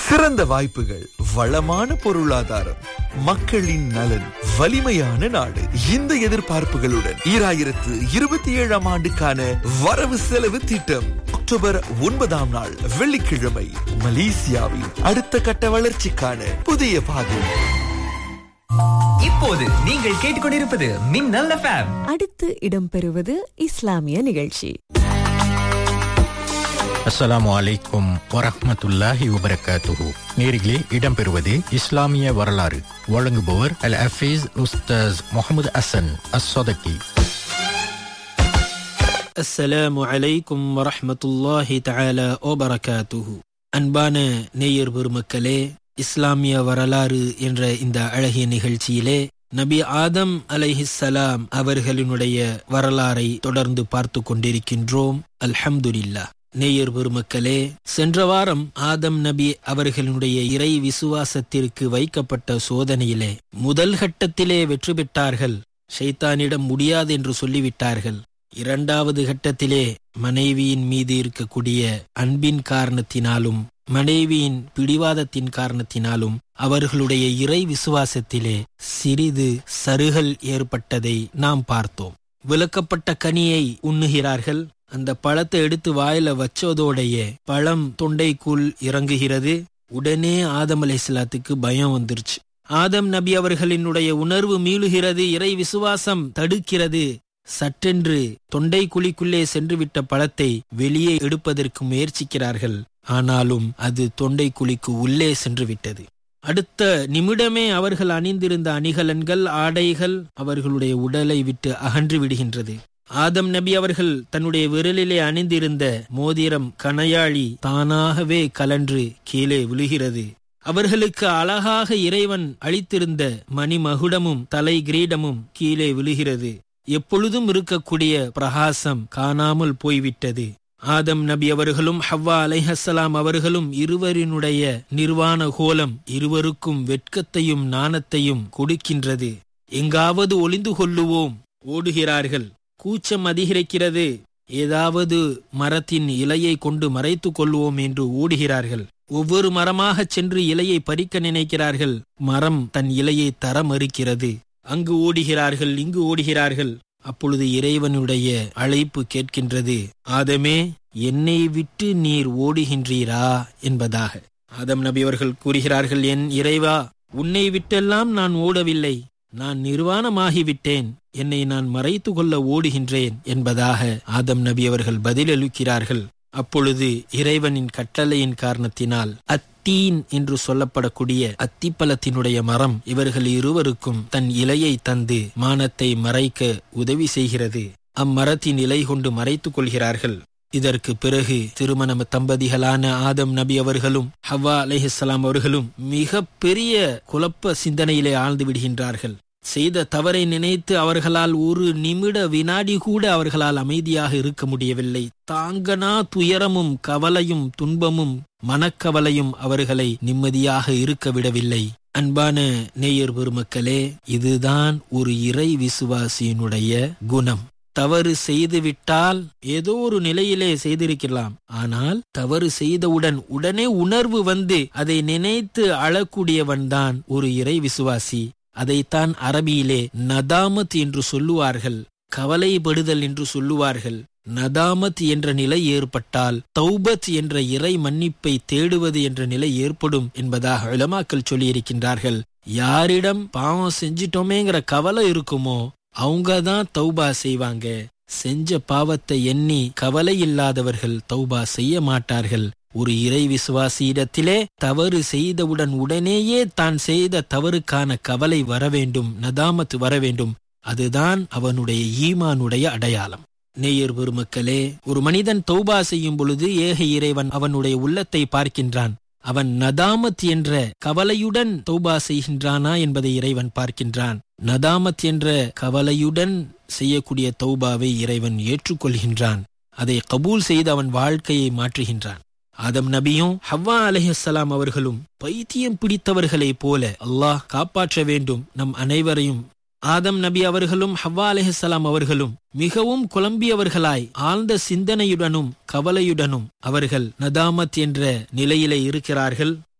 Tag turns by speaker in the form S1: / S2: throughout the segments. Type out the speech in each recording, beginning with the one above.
S1: சிறந்த வாய்ப்புகள் வளமான பொருளாதாரம் மக்களின் நலன் வலிமையான நாடு இந்த எதிர்பார்ப்புகளுடன் ஈராயிரத்து இருபத்தி ஏழாம் ஆண்டுக்கான வரவு செலவு திட்டம் அக்டோபர் ஒன்பதாம் நாள் வெள்ளிக்கிழமை மலேசியாவின் அடுத்த கட்ட வளர்ச்சிக்கான புதிய பாதை
S2: இப்போது நீங்கள் கேட்டுக்கொண்டிருப்பது மின்னல் எஃப்எம்
S3: அடுத்து இடம்பெறுவது இஸ்லாமிய நிகழ்ச்சி
S4: அஸ்ஸலாமு அலைக்கும் வரஹ்மத்துல்லாஹி வபரகாத்துஹு நேரிலே இடம்பெறுவது இஸ்லாமிய வரலாறு வழங்குபவர் அல் ஹஃபீஸ் உஸ்தாஸ் முகமது அசன் அஸ்ஸதகி
S5: அஸ்ஸலாமு அலைக்கும் வரஹ்மத்துல்லாஹி தஆலா வபரகாத்துஹு அன்பான நேயர் பெருமக்களே இஸ்லாமிய வரலாறு என்ற இந்த அழகிய நிகழ்ச்சியிலே நபி ஆதம் அலைஹிஸ்ஸலாம் அவர்களினுடைய வரலாறை தொடர்ந்து பார்த்து கொண்டிருக்கின்றோம் அல்ஹம்துலில்லாஹ் நேயர் பெருமக்களே சென்ற வாரம் ஆதம் நபி அவர்களினுடைய இறை விசுவாசத்திற்கு வைக்கப்பட்ட சோதனையிலே முதல் கட்டத்திலே வெற்றி பெற்றார்கள் ஷைத்தானிடம் முடியாது என்று சொல்லிவிட்டார்கள் இரண்டாவது கட்டத்திலே மனைவியின் மீது இருக்கக்கூடிய அன்பின் காரணத்தினாலும் மனைவியின் பிடிவாதத்தின் காரணத்தினாலும் அவர்களுடைய இறை விசுவாசத்திலே சிறிது சருகல் ஏற்பட்டதை நாம் பார்த்தோம் விளக்கப்பட்ட கனியை உண்ணுகிறார்கள் அந்த பழத்தை எடுத்து வாயில வச்சதோடைய பழம் தொண்டைக்குள் இறங்குகிறது உடனே ஆதம் அலைஹிஸ்ஸலாத்துக்கு பயம் வந்துருச்சு ஆதம் நபி அவர்களினுடைய உணர்வு மீளுகிறது இறை விசுவாசம் தடுக்கிறது சற்றென்று தொண்டை குழிக்குள்ளே சென்றுவிட்ட பழத்தை வெளியே எடுப்பதற்கு முயற்சிக்கிறார்கள் ஆனாலும் அது தொண்டை குழிக்கு உள்ளே சென்று விட்டது அடுத்த நிமிடமே அவர்கள் அணிந்திருந்த அணிகலன்கள் ஆடைகள் அவர்களுடைய உடலை விட்டு அகன்று விடுகின்றது ஆதம் நபி அவர்கள் தன்னுடைய விரலிலே அணிந்திருந்த மோதிரம் கணையாழி தானாகவே கலன்று கீழே விழுகிறது அவர்களுக்கு அழகாக இறைவன் அளித்திருந்த மணிமகுடமும் தலை கிரீடமும் கீழே விழுகிறது எப்பொழுதும் இருக்கக்கூடிய பிரகாசம் காணாமல் போய்விட்டது ஆதம் நபி அவர்களும் ஹவ்வா அலைஹஸ்ஸலாம் அவர்களும் இருவரினுடைய நிர்வாண கோலம் இருவருக்கும் வெட்கத்தையும் நாணத்தையும் கொடுக்கின்றது எங்காவது ஒளிந்து கொள்ளுவோம் ஓடுகிறார்கள் கூச்சம் அதிகரிக்கிறது ஏதாவது மரத்தின் இலையை கொண்டு மறைத்துக் கொள்வோம் என்று ஓடுகிறார்கள் ஒவ்வொரு மரமாகச் சென்று இலையை பறிக்க நினைக்கிறார்கள் மரம் தன் இலையை தர மறுக்கிறது அங்கு ஓடுகிறார்கள் இங்கு ஓடுகிறார்கள் அப்பொழுது இறைவனுடைய அழைப்பு கேட்கின்றது ஆதமே என்னை விட்டு நீர் ஓடுகின்றீரா என்பதாக ஆதம் நபி அவர்கள் கூறுகிறார்கள் என் இறைவா உன்னை விட்டெல்லாம் நான் ஓடவில்லை நான் நிர்வாணமாகிவிட்டேன் என்னை நான் மறைத்து கொள்ள ஓடுகின்றேன் என்பதாக ஆதம் நபி அவர்கள் பதிலளிக்கிறார்கள் அப்பொழுது இறைவனின் கட்டளையின் காரணத்தினால் அத்தீன் என்று சொல்லப்படக்கூடிய அத்திப்பழத்தினுடைய மரம் இவர்கள் இருவருக்கும் தன் இலையை தந்து மானத்தை மறைக்க உதவி செய்கிறது அம்மரத்தின் இலை கொண்டு மறைத்துக் கொள்கிறார்கள் இதற்கு பிறகு திருமண தம்பதிகளான ஆதம் நபி அவர்களும் ஹவ்வா அலைஹிஸ்ஸலாம் அவர்களும் மிக பெரிய குழப்ப சிந்தனையிலே ஆழ்ந்து விடுகின்றார்கள் செய்த தவறை நினைத்து அவர்களால் ஒரு நிமிட வினாடி கூட அவர்களால் அமைதியாக இருக்க முடியவில்லை தாங்கனா துயரமும் கவலையும் துன்பமும் மனக்கவலையும் அவர்களை நிம்மதியாக இருக்க விடவில்லை அன்பான நேயர் பெருமக்களே இதுதான் ஒரு இறை விசுவாசியினுடைய குணம் தவறு செய்துவிட்டால் ஏதோ ஒரு நிலையிலே செய்திருக்கலாம் ஆனால் தவறு செய்தவுடன் உடனே உணர்வு வந்து அதை நினைத்து அழக்கூடியவன்தான் ஒரு இறை விசுவாசி அதைத்தான் அரபியிலே நதாமத் என்று சொல்லுவார்கள் கவலைப்படுதல் என்று சொல்லுவார்கள் நதாமத் என்ற நிலை ஏற்பட்டால் தௌபத் என்ற இறை மன்னிப்பை தேடுவது என்ற நிலை ஏற்படும் என்பதாக இளமாக்கள் சொல்லியிருக்கின்றார்கள் யாரிடம் பாவம் செஞ்சிட்டோமேங்கிற கவலை இருக்குமோ அவங்க தான் தௌபா செய்வாங்க செஞ்ச பாவத்தை எண்ணி கவலை இல்லாதவர்கள் தௌபா செய்ய மாட்டார்கள் ஒரு இறை விசுவாசியிடத்திலே தவறு செய்தவுடன் உடனேயே தான் செய்த தவறுக்கான கவலை வர வேண்டும் நதாமத் வர வேண்டும் அதுதான் அவனுடைய ஈமானுடைய அடையாளம் நேயர் பெருமக்களே ஒரு மனிதன் தௌபா செய்யும் பொழுது ஏக இறைவன் அவனுடைய உள்ளத்தை பார்க்கின்றான் அவன் நதாமத் என்ற கவலையுடன் தௌபா செய்கின்றானா என்பதை இறைவன் பார்க்கின்றான் நதாமத் என்ற கவலையுடன் செய்யக்கூடிய தௌபாவை இறைவன் ஏற்றுக்கொள்கின்றான் அதை கபூல் செய்து அவன் வாழ்க்கையை மாற்றுகின்றான் ஆதம் நபியும் ஹவ்வா அலைஹிஸ்ஸலாம் அவர்களும் பைத்தியம் பிடித்தவர்களைப் போல அல்லாஹ் காப்பாற்ற வேண்டும் நம் அனைவரையும் ஆதம் நபி அவர்களும் ஹவ்வா அலைஹிஸ்ஸலாம் அவர்களும் மிகவும் குழம்பியவர்களாய் ஆழ்ந்த சிந்தனையுடனும் கவலையுடனும் அவர்கள் நதாமத் என்ற நிலையிலே இருக்கிறார்கள்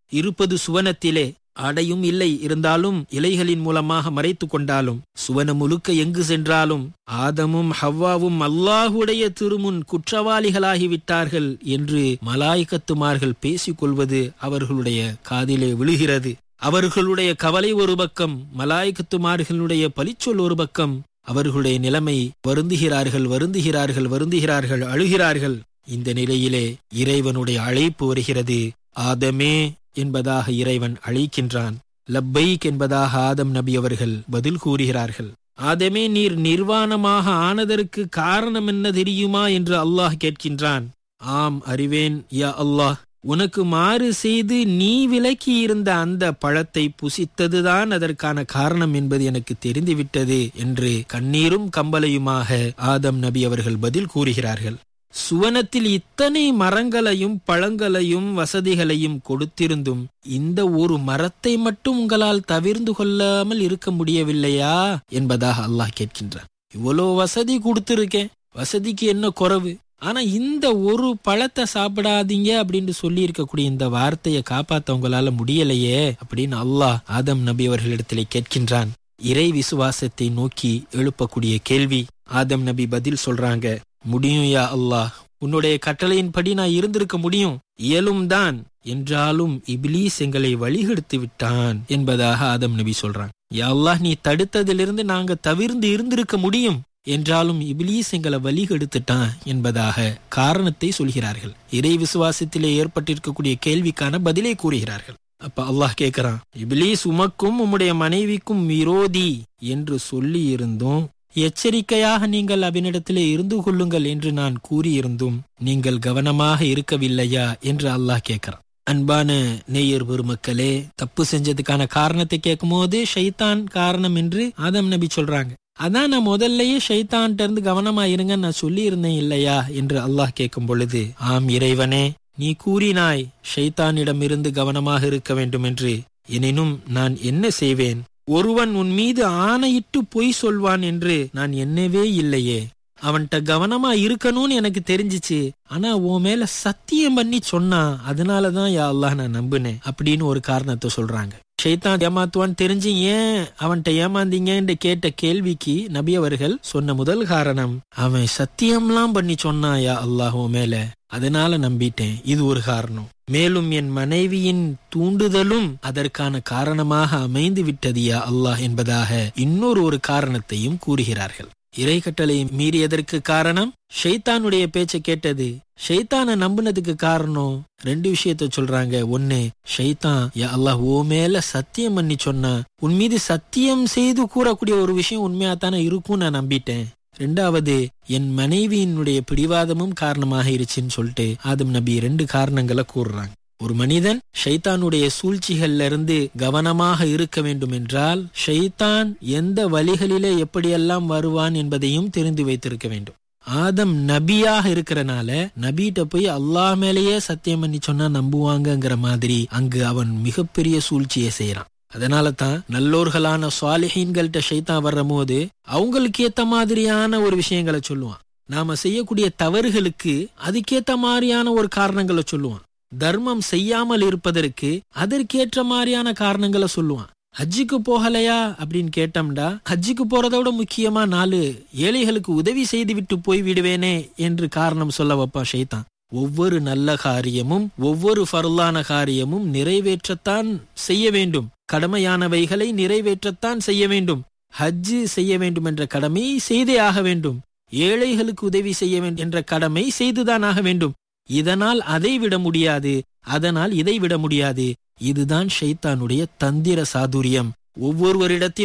S5: இருப்பது சுவனத்திலே ஆடையும் இல்லை இருந்தாலும் இலைகளின் மூலமாக மறைத்து கொண்டாலும் சுவனம் முழுக்க எங்கு சென்றாலும் ஆதமும் ஹவ்வாவும் அல்லாஹுடைய திருமுன் குற்றவாளிகளாகிவிட்டார்கள் என்று மலாய்கத்துமார்கள் பேசிக்கொள்வது அவர்களுடைய காதிலே விழுகிறது அவர்களுடைய கவலை ஒரு பக்கம் மலாய்கத்துமார்களுடைய பலிச்சொல் ஒரு பக்கம் அவர்களுடைய நிலைமை வருந்துகிறார்கள் வருந்துகிறார்கள் வருந்துகிறார்கள் அழுகிறார்கள் இந்த நிலையிலே இறைவனுடைய அழைப்பு வருகிறது ஆதமே என்பதாக இறைவன் அழைக்கின்றான் லப்பைக் என்பதாக ஆதம் நபி அவர்கள் பதில் கூறுகிறார்கள் ஆதமே நீர் நிர்வாணமாக ஆனதற்கு காரணம் என்ன தெரியுமா என்று அல்லாஹ் கேட்கின்றான் ஆம் அறிவேன் யா அல்லாஹ் உனக்கு மாறு செய்து நீ விலக்கி இருந்த அந்த பழத்தை புசித்ததுதான் அதற்கான காரணம் என்பது எனக்கு தெரிந்துவிட்டது என்று கண்ணீரும் கம்பலையுமாக ஆதம் நபி அவர்கள் பதில் கூறுகிறார்கள் சுவனத்தில் இத்தனை மரங்களையும் பழங்களையும் வசதிகளையும் கொடுத்திருந்தும் இந்த ஒரு மரத்தை மட்டும் உங்களால் தவிர்ந்து கொள்ளாமல் இருக்க முடியவில்லையா என்பதாக அல்லாஹ் கேட்கின்றான் இவ்வளோ வசதி கொடுத்திருக்கேன் வசதிக்கு என்ன குறைவு ஆனா இந்த ஒரு பழத்தை சாப்பிடாதீங்க அப்படின்னு சொல்லி இருக்கக்கூடிய இந்த வார்த்தையை காப்பாத்த உங்களால முடியலையே அப்படின்னு அல்லாஹ் ஆதம் நபி அவர்களிடத்திலே கேட்கின்றான் இறை விசுவாசத்தை நோக்கி எழுப்பக்கூடிய கேள்வி ஆதம் நபி பதில் சொல்றாங்க முடியும் யா அல்லாஹ் உன்னுடைய கட்டளையின்படி நான் இருந்திருக்க முடியும் இயலும் தான் என்றாலும் இபிலீஸ் எங்களை வழிகெடுத்து விட்டான் என்பதாக ஆதம் நபி சொல்றாங்க யா அல்லாஹ் நீ தடுத்ததிலிருந்து நாங்க தவிர்ந்து இருந்திருக்க முடியும் என்றாலும் இபிலீஸ் எங்களை வழிகெடுத்துட்டான் என்பதாக காரணத்தை சொல்கிறார்கள் இறை விசுவாசத்திலே ஏற்பட்டிருக்கக்கூடிய கேள்விக்கான பதிலை கூறுகிறார்கள் அப்ப அல்லாஹ் கேட்கிறான் இபிலீஸ் உமக்கும் உம்முடைய மனைவிக்கும் விரோதி என்று சொல்லி இருந்தும் எச்சரிக்கையாக நீங்கள் அவனிடத்திலே இருந்து கொள்ளுங்கள் என்று நான் கூறியிருந்தும் நீங்கள் கவனமாக இருக்கவில்லையா என்று அல்லாஹ் கேட்கிறான் அன்பான நேயர் பெருமக்களே தப்பு செஞ்சதுக்கான காரணத்தை கேட்கும் போது ஷைத்தான் காரணம் என்று ஆதம் நபி சொல்றாங்க அதான் நான் முதல்லயே ஷைத்தான்ட்ட இருந்து கவனமா இருங்க நான் சொல்லி இருந்தேன் இல்லையா என்று அல்லாஹ் கேட்கும் பொழுது ஆம் இறைவனே நீ கூறினாய் ஷைத்தானிடம் இருந்து கவனமாக இருக்க வேண்டும் என்று எனினும் நான் என்ன செய்வேன் ஒருவன் உன் மீது ஆணையிட்டு பொய் சொல்வான் என்று நான் எண்ணவே இல்லையே அவன்கிட்ட கவனமா இருக்கணும்னு எனக்கு தெரிஞ்சிச்சு ஆனா உன் மேல சத்தியம் பண்ணி சொன்னா அதனாலதான் யா அல்லாஹ் நான் நம்புனேன் அப்படின்னு ஒரு காரணத்தை சொல்றாங்க ஷைத்தான் ஏமாத்துவான்னு தெரிஞ்சு ஏன் அவன்கிட்ட ஏமாந்தீங்கன்னு கேட்ட கேள்விக்கு நபி அவர்கள் சொன்ன முதல் காரணம் அவன் சத்தியம்லாம் பண்ணி சொன்னான் யா அல்லாஹ் உன் மேல அதனால நம்பிட்டேன் இது ஒரு காரணம் மேலும் என் மனைவியின் தூண்டுதலும் அதற்கான காரணமாக அமைந்து விட்டது யா அல்லாஹ் என்பதாக இன்னொரு ஒரு காரணத்தையும் கூறுகிறார்கள் இறை கட்டளை மீறியதற்கு காரணம் ஷைத்தானுடைய பேச்சை கேட்டது ஷைத்தான நம்புனதுக்கு காரணம் ரெண்டு விஷயத்த சொல்றாங்க ஒன்னு ஷைத்தான் யா அல்லாஹ் ஓ மேல சத்தியம் பண்ணி சொன்னா உன் மீது சத்தியம் செய்து கூறக்கூடிய ஒரு விஷயம் உண்மையா தானே இருக்கும் நான் நம்பிட்டேன் ரெண்டாவது என் மனைவியினுடைய பிடிவாதமும் காரணமாக இருச்சுன்னு சொல்லிட்டு ஆதம் நபி ரெண்டு காரணங்களை கூறுறாங்க ஒரு மனிதன் ஷைத்தானுடைய சூழ்ச்சிகள்ல இருந்து கவனமாக இருக்க வேண்டும் என்றால் ஷைத்தான் எந்த வழிகளிலே எப்படியெல்லாம் வருவான் என்பதையும் தெரிந்து வைத்திருக்க வேண்டும் ஆதம் நபியாக இருக்கிறனால நபிகிட்ட போய் அல்லாஹ் மேலேயே சத்தியம் பண்ணி சொன்னா நம்புவாங்கங்கிற மாதிரி அங்கு அவன் மிகப்பெரிய சூழ்ச்சியை செய்யறான் அதனால தான் நல்லோர்களான சுவாலிஹீன்கள்ட்ட ஷைத்தான் வர்ற போது அவங்களுக்கு ஏத்த மாதிரியான ஒரு விஷயங்களை சொல்லுவான் நாம செய்யக்கூடிய தவறுகளுக்கு அதுக்கேத்த மாதிரியான ஒரு காரணங்களை சொல்லுவான் தர்மம் செய்யாமல் இருப்பதற்கு அதற்கேற்ற மாதிரியான காரணங்களை சொல்லுவான் ஹஜ்ஜுக்கு போகலையா அப்படின்னு கேட்டோம்டா ஹஜ்ஜுக்கு போறதை விட முக்கியமா நாலு ஏழைகளுக்கு உதவி செய்து விட்டு போய் விடுவேனே என்று காரணம் சொல்ல வைப்பான் ஷைத்தான் ஒவ்வொரு நல்ல காரியமும் ஒவ்வொரு ஃபர்லான காரியமும் நிறைவேற்றத்தான் செய்ய வேண்டும் கடமையானவைகளை நிறைவேற்றத்தான் செய்ய வேண்டும் ஹஜ்ஜு செய்ய வேண்டும் என்ற கடமையை செய்தே ஆக வேண்டும் ஏழைகளுக்கு உதவி செய்ய வேண்டும் என்ற கடமை செய்துதான் ஆக வேண்டும் இதனால் அதை விட முடியாது அதனால் இதை விட முடியாது இதுதான் ஷைத்தானுடைய தந்திர சாதுரியம் ஒவ்வொருவரிடத்தில்